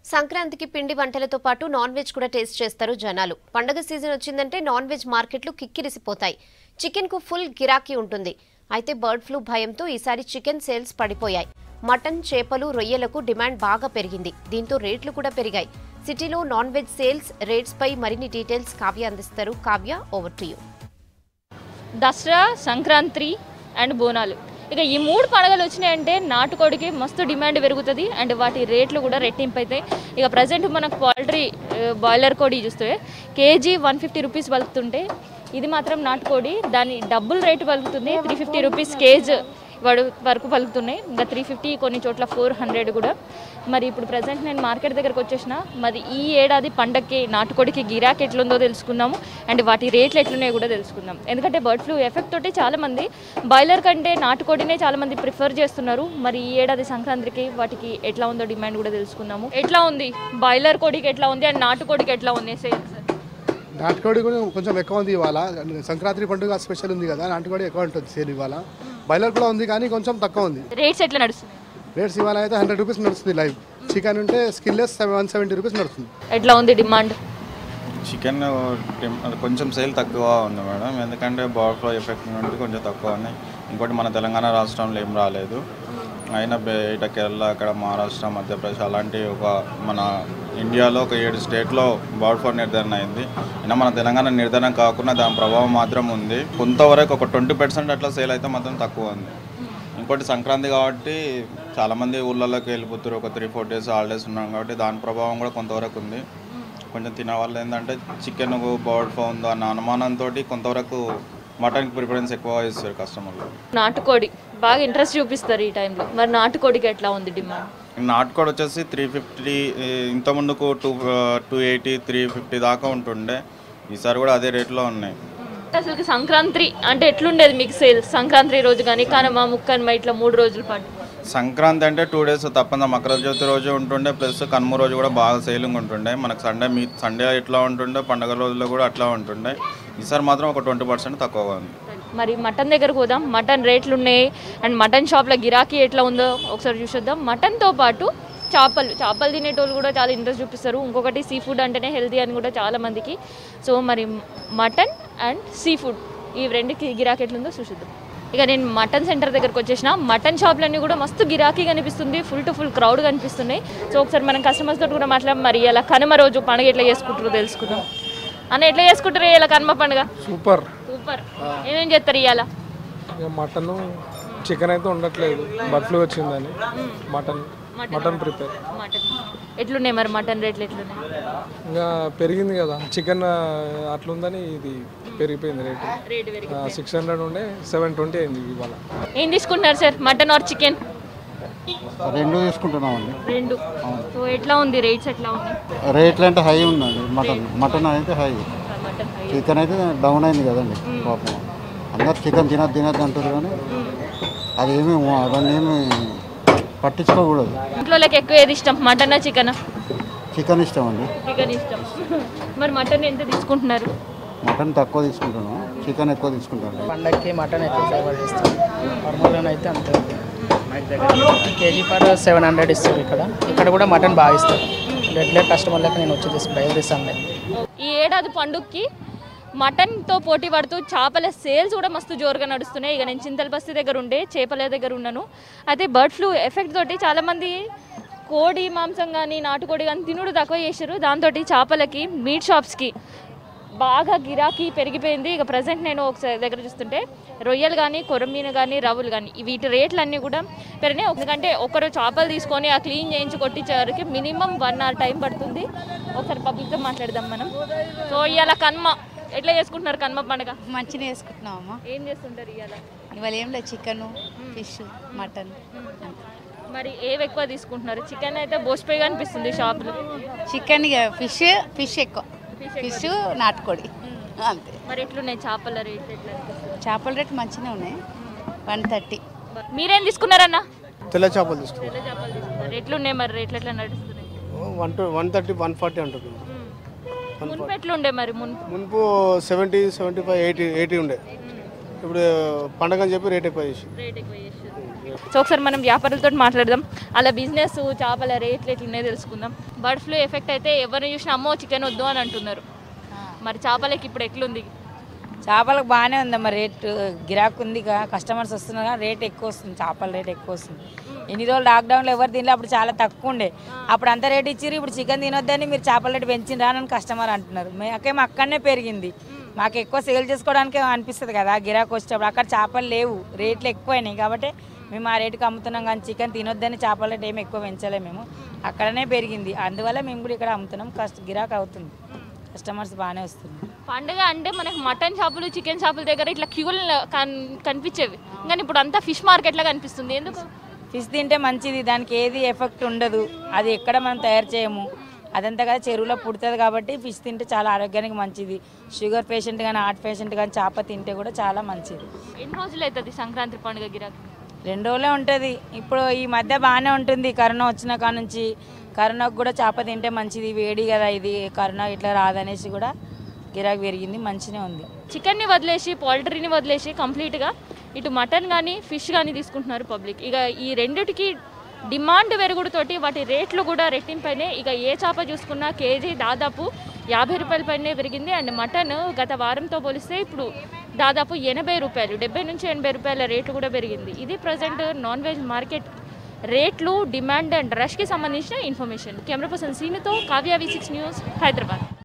సంక్రాంతికి పిండి వంటలతో పాటు నాన్ వెజ్ కూడా టేస్ట్ చేస్తారు జనాలు పండగ సీజన్ వచ్చిందంటే నాన్ వెజ్ మార్కెట్లు కిక్కిరిసిపోతాయి చికెన్ కు ఫుల్ గిరాకీ ఉంటుంది అయితే బర్డ్ ఫ్లూ భయంతో ఈసారి చికెన్ సేల్స్ పడిపోయాయి మటన్ చేపలు రొయ్యలకు డిమాండ్ బాగా పెరిగింది దీంతో రేట్లు కూడా పెరిగాయి సిటీలో నాన్ వెజ్ సేల్స్ రేట్స్ పై మరిన్ని డీటెయిల్స్ కావ్య అందిస్తారు Kavya over to you Dasara Sankranti and Bonalu ఇక ఈ మూడు పండుగలు వచ్చినాయంటే నాటుకోడికి మస్తు డిమాండ్ పెరుగుతుంది అండ్ వాటి రేట్లు కూడా రెట్టింపు అవుతాయి ఇక ప్రజెంట్ మనకు పౌల్ట్రీ బాయిలర్ కోడి చూస్తే కేజీ వన్ ఫిఫ్టీ రూపీస్ పలుకుతుంటే ఇది మాత్రం నాటుకోడి దాని డబుల్ రేటు పలుకుతుంది త్రీ ఫిఫ్టీ రూపీస్ కేజ్ వాడు వరకు పలుకుతున్నాయి ఇంకా త్రీ ఫిఫ్టీ కొన్ని చోట్ల ఫోర్ హండ్రెడ్ కూడా మరి ఇప్పుడు ప్రజెంట్ నేను మార్కెట్ దగ్గరకు వచ్చేసిన మరి ఈ ఏడాది పండగకి నాటుకోడికి గిరాకీ ఎట్లుందో తెలుసుకుందాము అండ్ వాటి రేట్లు ఎట్లున్నాయో కూడా తెలుసుకుందాం ఎందుకంటే బర్డ్ ఫ్లూ ఎఫెక్ట్ తోటి చాలా మంది బాయిలర్ కంటే నాటుకోడినే చాలా మంది ప్రిఫర్ చేస్తున్నారు మరి ఈ ఏడాది సంక్రాంతికి వాటికి ఎట్లా ఉందో డిమాండ్ కూడా తెలుసుకుందాము ఎట్లా ఉంది బాయిలర్ కోడికి ఎట్లా ఉంది అండ్ నాటుకోడికి ఎట్లా ఉంది సేల్స్ నాటుకోడి కూడా కొంచెం ఎక్కువ ఉంది ఇవాళ సంక్రాంతి పండుగ స్పెషల్ ఉంది కదా నాటుకోడి ఎక్కువ ఉంటుంది సేల్ ఇవాళ బాయిలర్ కూడా ఉంది కానీ కొంచెం తక్కువ ఉంది రేట్స్ ఎట్లా నడుస్తుంది రేట్స్ ఇవాళ అయితే హండ్రెడ్ రూపీస్ నడుస్తుంది లైవ్ చికెన్ ఉంటే స్కిల్లెస్ వన్ సెవెంటీ రూపీస్ నడుస్తుంది ఎట్లా ఉంది డిమాండ్ చికెన్ టెం- కొంచెం సేల్ తక్కువ ఉంది మేడం ఎందుకంటే బర్డ్ ఫ్లూ ఎఫెక్ట్ నుండి కొంచెం తక్కువ ఉన్నాయి ఇంకోటి మన తెలంగాణ రాష్ట్రంలో ఏం రాలేదు అయినా బయట కేరళ అక్కడ మహారాష్ట్ర మధ్యప్రదేశ్ అలాంటి ఒక మన ఇండియాలో ఒక ఏడు స్టేట్లో బర్డ్ ఫ్లూ నిర్ధారణ అయింది అయినా మన తెలంగాణ నిర్ధారణ కాకుండా దాని ప్రభావం మాత్రం ఉంది కొంతవరకు ఒక ట్వంటీ పర్సెంట్ అట్లా సేల్ అయితే మాత్రం తక్కువ ఉంది ఇంకోటి సంక్రాంతి కాబట్టి చాలామంది ఊళ్ళలోకి వెళ్ళిపోతారు ఒక త్రీ ఫోర్ డేస్ హాలిడేస్ ఉన్నాం కాబట్టి దాని ప్రభావం కూడా కొంతవరకు ఉంది కొంచెం తినే వాళ్ళు ఏంటంటే చికెన్ బర్డ్ ఫ్లూ ఉందో అన్న అనుమానంతో కొంతవరకు మటన్కి ప్రిఫరెన్స్ ఎక్కువ ఇస్తారు కస్టమర్లు నాటుకోడి బాగా ఇంట్రెస్ట్ చూపిస్తారు ఈ టైంలో మరి నాటుకోడికి ఎట్లా ఉంది డిమాండ్ నాటుకోడి వచ్చేసి త్రీ ఫిఫ్టీ ఇంత ముందుకు two two eighty three fifty దాకా ఉంటుండే ఈసారి కూడా అదే రేట్లో ఉన్నాయి అసలు సంక్రాంతి అంటే ఎట్లుండేది మీకు సేల్ సంక్రాంతి రోజు కానీ కనుమ ముక్కనుమ ఇట్లా మూడు రోజుల పాటు సంక్రాంతి అంటే టూ డేస్ తప్పకుండా మకర జ్యోతి రోజు ఉంటుండే ప్లస్ కనుమ రోజు కూడా బాగా సేలింగ్ ఉంటుండే మనకు సండే మీ సండే ఇట్లా ఉంటుండే పండగ రోజుల్లో కూడా అట్లా ఉంటుండే ఈసారి మాత్రం ఒక ట్వంటీ పర్సెంట్ తక్కువగా ఉంది మరి మటన్ దగ్గరకు పోదాం మటన్ రేట్లు ఉన్నాయి అండ్ మటన్ షాప్లో గిరాకీ ఎట్లా ఉందో ఒకసారి చూసేద్దాం మటన్తో పాటు చేపలు చేపలు తినేటోళ్ళు కూడా చాలా ఇంట్రెస్ట్ చూపిస్తారు ఇంకొకటి సీ ఫుడ్ అంటేనే హెల్తీ అని కూడా చాలా మందికి సో మరి మటన్ అండ్ సీ ఫుడ్ ఈ రెండుకి గిరాకీ ఎట్లుందో చూసిద్దాం ఇక నేను మటన్ సెంటర్ దగ్గరకు వచ్చేసిన మటన్ షాప్లన్నీ కూడా మస్తు గిరాకీ కనిపిస్తుంది ఫుల్ టు ఫుల్ క్రౌడ్ కనిపిస్తున్నాయి సో ఒకసారి మనం కస్టమర్స్ తోటి కూడా మాట్లాడి మరి ఇలా కనుమ రోజు పండుగ ఎట్లా చేసుకుంటారో తెలుసుకుందాం అన్న ఎట్లా చేసుకుంటారు ఇలా కనుమ పండుగ సూపర్ సూపర్ ఏమేం చేస్తారు ఇవాళ ఇక మటన్ చికెన్ అయితే ఉండట్లేదు బర్డ్ ఫ్లూ వచ్చిందని మటన్ మటన్ ప్రిపేర్ మటన్ ఎట్లున్నాయి మరి మటన్ రేట్లు ఎట్లున్నాయి ఇంకా పెరిగింది కదా చికెన్ అట్లుందని ఇది పెరిగిపోయింది రేటు రేటు పెరిగి సిక్స్ హండ్రెడ్ ఉండే సెవెన్ ట్వంటీ అయింది ఇవాళ ఏం తీసుకుంటున్నారు సార్ మటన్ ఆర్ చికెన్ రెండు తీసుకుంటున్నామండి రెండు సో ఎట్లా ఉంది రేట్స్ ఎట్లా ఉన్నాయి రేట్లు అంటే హై ఉందండి మటన్ మటన్ అయితే హై మటన్ హై చికెన్ అయితే డౌన్ అయింది కదండి పాపం అందరు చికెన్ తినద్దు తినద్దు అంటారు కానీ అది ఏమి అవన్నీ ఏమి పట్టించుకోకూడదు ఇంట్లో ఎక్కువ ఏది ఇష్టం మటనా చికెనా చికెన్ ఇష్టం అండి చికెన్ ఇష్టం మరి మటన్ ఎంత తీసుకుంటున్నారు మటన్ తక్కువ తీసుకుంటున్నాం చికెన్ ఎక్కువ తీసుకుంటాను పండగకి మటన్ ఎక్కువ ఫేవర్ చేస్తాం నార్మల్గా అయితే అంతే కేజీ పర్ సెవెన్ హండ్రెడ్ ఇస్తారు ఇక్కడ ఇక్కడ కూడా మటన్ బాగా ఇస్తారు రెగ్యులర్ కస్టమర్లకు నేను వచ్చి తీసుకుంటా ఎవ్రీ సండే ఈ ఏడాది పండుగకి మటన్తో పోటీ పడుతూ చేపల సేల్స్ కూడా మస్తు జోరుగా నడుస్తున్నాయి ఇక నేను చింతలపస్తి దగ్గర ఉండే చేపల దగ్గర ఉన్నాను అయితే బర్డ్ ఫ్లూ ఎఫెక్ట్ తోటి చాలామంది కోడి మాంసం కానీ నాటుకోడి కానీ తినుడు తక్కువ చేశారు దాంతో చేపలకి మీట్ షాప్స్కి బాగా గిరాకీ పెరిగిపోయింది ఇక ప్రజెంట్ నేను ఒకసారి దగ్గర చూస్తుంటే రొయ్యలు కానీ కొరమీన కానీ రవ్వులు కానీ వీటి రేట్లు అన్నీ కూడా పెరిగినాయి ఎందుకంటే ఒకరు చేపలు తీసుకొని ఆ క్లీన్ చేయించి కొట్టించేవరకు మినిమం వన్ అవర్ టైం పడుతుంది ఒకసారి పబ్లిక్తో మాట్లాడదాం మనం సో ఇవాళ కన్మ ఎట్లా చేసుకుంటున్నారు కన్మ పండుగ మంచిగా వేసుకుంటున్నామమ్మా ఏం చేస్తుంటారు ఇవాళ ఇవాళ ఏం లేదు చికెన్ ఫిష్ మటన్ మరి ఏవి ఎక్కువ తీసుకుంటున్నారు చికెన్ అయితే బోసిపోయిగా అనిపిస్తుంది షాపులో చికెన్ ఫిష్ ఫిష్ ఎక్కువ ఫిష్ నాటుకోడి అంతే మరి ఎట్లున్నాయి చేపల రేట్లు ఎట్లా అనిపిస్తుంది చేపల రేట్ మంచిగానే ఉన్నాయి వన్ థర్టీ మీరేం తీసుకున్నారన్నా తెల్ల చేపలు తీసుకుంటాం తెల్ల చేపలు తీసుకున్నారు ఎట్లున్నాయి మరి రేట్లు ఎట్లా నడుస్తున్నాయి one two one thirty one forty ఉంటుంది మున్పు ఎట్లుండే మరి మున్పు మున్పు seventy seventy five eighty eighty ఉండే ఇప్పుడు పండగ అని చెప్పి రేట్ ఎక్కువ చేసి రేట్ ఎక్కువ చేస్తారు సో ఒకసారి మనం వ్యాపారులతో మాట్లాడదాం అలా బిజినెస్ చేపల రేట్లు ఎట్లున్నాయో తెలుసుకుందాం బర్డ్ ఫ్లూ ఎఫెక్ట్ అయితే ఎవరిని చూసినా అమ్మో చికెన్ వద్దు అని అంటున్నారు మరి చేపలకి ఇప్పుడు ఎట్లుంది చేపలకు బాగానే ఉందమ్మా రేట్ గిరాకు ఉంది ఇక కస్టమర్స్ వస్తున్నారు కానీ రేట్ ఎక్కువ వస్తుంది చేపల రేట్ ఎక్కువ వస్తుంది ఎన్ని రోజులు లాక్డౌన్లో ఎవరు తినలే అప్పుడు చాలా తక్కువ ఉండే అప్పుడు అంత రేట్ ఇచ్చిర్రు ఇప్పుడు చికెన్ తినొద్దని మీరు చేపల రేట్ పెంచిండ్రా అని కస్టమర్ అంటున్నారు మాకేమో అక్కడనే పెరిగింది మాకు ఎక్కువ సేల్ చేసుకోవడానికి అనిపిస్తుంది కదా గిరాకు వచ్చేటప్పుడు అక్కడ చేపలు లేవు రేట్లు ఎక్కువైనాయి కాబట్టి మేము ఆ రేటుకి అమ్ముతున్నాం కానీ చికెన్ తినొద్దని చేపల రేట్ ఏమి ఎక్కువ పెంచలేము మేము అక్కడనే పెరిగింది అందువల్ల మేము కూడా ఇక్కడ అమ్ముతున్నాం కష్ట గిరాకు అవుతుంది కస్టమర్స్ బాగానే వస్తుంది పండుగ అంటే మనకి మటన్ షాపులు చికెన్ షాపుల దగ్గర ఇట్లా క్యూలు కన్ కనిపించేవి కానీ ఇప్పుడు అంతా ఫిష్ మార్కెట్లో కనిపిస్తుంది ఎందుకు ఫిష్ తింటే మంచిది దానికి ఏది ఎఫెక్ట్ ఉండదు అది ఎక్కడ మనం తయారు చేయము అదంతా కదా చెరువులో పుడుతుంది కాబట్టి ఫిష్ తింటే చాలా ఆరోగ్యానికి మంచిది షుగర్ పేషెంట్ కానీ హార్ట్ పేషెంట్ కానీ చేప తింటే కూడా చాలా మంచిది ఎన్ని రోజులు అవుతుంది సంక్రాంతి పండుగ గిరాకీ రెండు రోజులే ఉంటుంది ఇప్పుడు ఈ మధ్య బాగానే ఉంటుంది కరోనా వచ్చిన కాడ నుంచి కరోనాకు కూడా చేప తింటే మంచిది వేడి కదా ఇది కరోనా ఇట్లా రాదనేసి కూడా గిరాకీ పెరిగింది మంచిగా ఉంది చికెన్ని వదిలేసి పౌల్ట్రీని వదిలేసి కంప్లీట్గా ఇటు మటన్ కానీ ఫిష్ కానీ తీసుకుంటున్నారు పబ్లిక్ ఇక ఈ రెండిటికి డిమాండ్ పెరుగుడుతోటి వాటి రేట్లు కూడా రెట్టింపైనే ఇక ఏ చేప చూసుకున్నా కేజీ దాదాపు యాభై రూపాయల పైనే పెరిగింది అండ్ మటన్ గత వారంతో పోలిస్తే ఇప్పుడు దాదాపు ఎనభై రూపాయలు డెబ్బై నుంచి ఎనభై రూపాయల రేటు కూడా పెరిగింది ఇది ప్రజెంట్ నాన్ వెజ్ మార్కెట్ రేట్లు డిమాండ్ అండ్ రష్కి సంబంధించిన ఇన్ఫర్మేషన్ కెమెరా పర్సన్ సీనుతో Kavya V six news Hyderabad